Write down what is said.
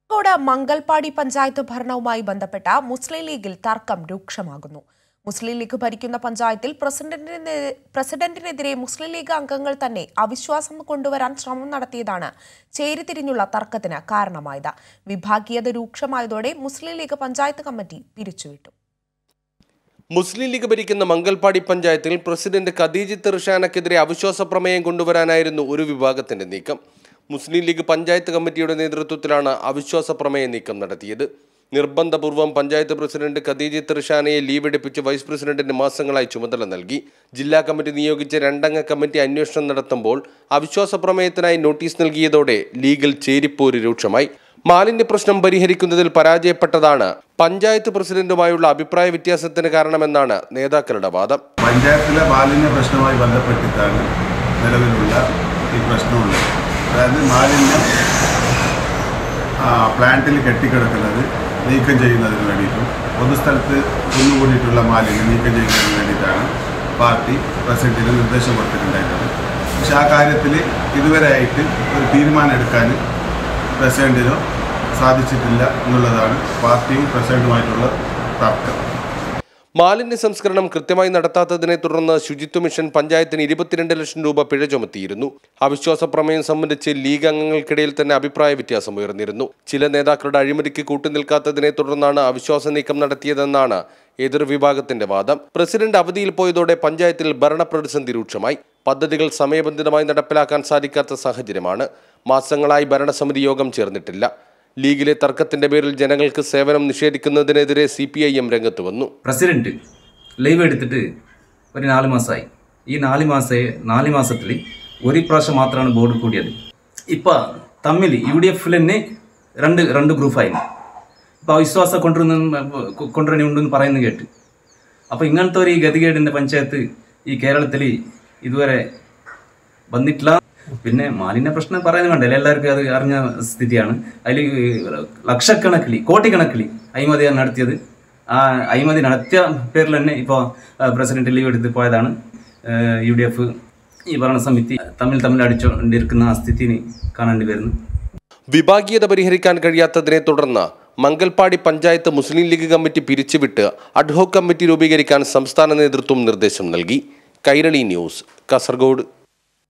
കോഴിക്കോട് മംഗൽപാടി പഞ്ചായത്ത് ഭരണവുമായി ബന്ധപ്പെട്ട മുസ്ലിം ലീഗിൽ തർക്കം രൂക്ഷമാകുന്നു മുസ്ലിം ലീഗ് ഭരിക്കുന്ന പഞ്ചായത്തിൽ പ്രസിഡന്റിനെ പ്രസിഡന്റിനെതിരെ മുസ്ലിം ലീഗ് അംഗങ്ങൾ തന്നെ അവിശ്വാസം കൊണ്ടുവരാൻ ശ്രമം നടത്തിയതാണ് ചേരിതിരിഞ്ഞുള്ള തർക്കത്തിന് കാരണമായത് വിഭാഗീയത രൂക്ഷമായതോടെ മുസ്ലിം ലീഗ് പഞ്ചായത്ത് കമ്മിറ്റി പിരിച്ചുവിട്ടു മുസ്ലിം ലീഗ് ഭരിക്കുന്ന മംഗൽപാടി പഞ്ചായത്തിൽ പ്രസിഡന്റ് ഖദീജിത്ത് റിഷാനക്കെതിരെ അവിശ്വാസ പ്രമേയം കൊണ്ടുവരാനായിരുന്നു ഒരു വിഭാഗത്തിന്റെ നീക്കം മുസ്ലിം ലീഗ് പഞ്ചായത്ത് കമ്മിറ്റിയുടെ നേതൃത്വത്തിലാണ് അവിശ്വാസ പ്രമേയ നീക്കം നടത്തിയത് നിർബന്ധപൂർവ്വം പഞ്ചായത്ത് പ്രസിഡന്റ് ഖദീജിത്ത് റിഷാനയെ ലീവ് എടുപ്പിച്ച് വൈസ് പ്രസിഡന്റിന് മാസങ്ങളായി ചുമതല നൽകി ജില്ലാ കമ്മിറ്റി നിയോഗിച്ച രണ്ടംഗ കമ്മിറ്റി അന്വേഷണം നടത്തുമ്പോൾ അവിശ്വാസ പ്രമേയത്തിനായി നോട്ടീസ് നൽകിയതോടെ ലീഗിൽ ചേരിപ്പോര് രൂക്ഷമായി മാലിന്യ പ്രശ്നം പരിഹരിക്കുന്നതിൽ പരാജയപ്പെട്ടതാണ് പഞ്ചായത്ത് പ്രസിഡന്റുമായുള്ള അഭിപ്രായ വ്യത്യാസത്തിന് കാരണമെന്നാണ് നേതാക്കളുടെ വാദം പഞ്ചായത്തിലെ മാലിന്യ പ്രശ്നവുമായി ബന്ധപ്പെട്ടിട്ടാണ് നിലവിലുള്ള ഈ പ്രശ്നമുള്ളത് അതായത് മാലിന്യം ആ, പ്ലാന്റിൽ കെട്ടിക്കിടക്കുന്നത് നീക്കം ചെയ്യുന്നതിന് വേണ്ടിയിട്ടും പൊതുസ്ഥലത്ത് കുന്നുകൂടിയിട്ടുള്ള മാലിന്യം നീക്കം ചെയ്യുന്നതിന് വേണ്ടിയിട്ടാണ് പാർട്ടി പ്രസിഡന്റിന് നിർദ്ദേശം കൊടുത്തിട്ടുണ്ടായിരുന്നത് പക്ഷെ ആ കാര്യത്തിൽ ഇതുവരെയായിട്ട് ഒരു തീരുമാനം എടുക്കാൻ പ്രസിഡന്റിനോ സാധിച്ചിട്ടില്ല എന്നുള്ളതാണ് പാർട്ടിയും പ്രസിഡന്റുമായിട്ടുള്ള തർക്കം മാലിന്യ സംസ്കരണം കൃത്യമായി നടത്താത്തതിനെ തുടർന്ന് ശുചിത്വ മിഷൻ പഞ്ചായത്തിന് ഇരുപത്തിരണ്ട് ലക്ഷം രൂപ പിഴ ചുമത്തിയിരുന്നു അവിശ്വാസ പ്രമേയം സംബന്ധിച്ച് ലീഗ് അംഗങ്ങൾക്കിടയിൽ തന്നെ അഭിപ്രായ വ്യത്യാസം ഉയർന്നിരുന്നു ചില നേതാക്കളുടെ അഴിമതിക്ക് കൂട്ടുനിൽക്കാത്തതിനെ തുടർന്നാണ് അവിശ്വാസ നീക്കം നടത്തിയതെന്നാണ് എതിർ വിഭാഗത്തിന്റെ വാദം പ്രസിഡന്റ് അവധിയിൽ പോയതോടെ പഞ്ചായത്തിൽ ഭരണപ്രതിസന്ധി രൂക്ഷമായി പദ്ധതികൾ സമയബന്ധിതമായി നടപ്പിലാക്കാൻ സാധിക്കാത്ത സാഹചര്യമാണ് മാസങ്ങളായി ഭരണസമിതി യോഗം ചേർന്നിട്ടില്ല ലീഗിലെ തർക്കത്തിന്റെ പേരിൽ ജനങ്ങൾക്ക് സേവനം നിഷേധിക്കുന്നതിനെതിരെ സി പി ഐ എം രംഗത്ത് വന്നു പ്രസിഡന്റ് ലീവ് എടുത്തിട്ട് ഒരു നാല് മാസമായി ഈ നാല് മാസ നാല് മാസത്തിൽ ഒരു പ്രാവശ്യം മാത്രമാണ് ബോർഡ് കൂടിയത് ഇപ്പം തമ്മിൽ യു ഡി എഫിൽ തന്നെ രണ്ട് രണ്ട് ഗ്രൂപ്പായി ഇപ്പോൾ അവിശ്വാസം കൊണ്ടുവരുന്ന കൊണ്ടുവരുന്നുണ്ടെന്ന് പറയുന്നത് കേട്ട് അപ്പോൾ ഇങ്ങനത്തെ ഒരു ഈ ഗതികേടിൻ്റെ പഞ്ചായത്ത് ഈ കേരളത്തിൽ ഇതുവരെ വന്നിട്ടില്ല പിന്നെ മാലിന്യ പ്രശ്നം പറയുന്നത് കണ്ടല്ലേ എല്ലാവർക്കും അത് അറിഞ്ഞ സ്ഥിതിയാണ് അതിൽ ലക്ഷക്കണക്കിൽ കോടിക്കണക്കിൽ അഴിമതിയാണ് നടത്തിയത് ആ അഴിമതി നടത്തിയ പേരിൽ തന്നെ ഇപ്പോൾ പ്രസിഡന്റ് ലീവ് എടുത്ത് പോയതാണ് യു ഡി എഫ് ഈ ഭരണസമിതി തമ്മിൽ തമ്മിൽ അടിച്ചുകൊണ്ടിരിക്കുന്ന ആ സ്ഥിതിന് കാണേണ്ടി വരുന്നു വിഭാഗീയത പരിഹരിക്കാൻ കഴിയാത്തതിനെ തുടർന്ന് Mangalpady panchayat Muslim League committee പിരിച്ചുവിട്ട് അഡ്ഹോക് കമ്മിറ്റി രൂപീകരിക്കാൻ സംസ്ഥാന നേതൃത്വം നിർദ്ദേശം നൽകി കൈരളി ന്യൂസ് കാസർഗോഡ്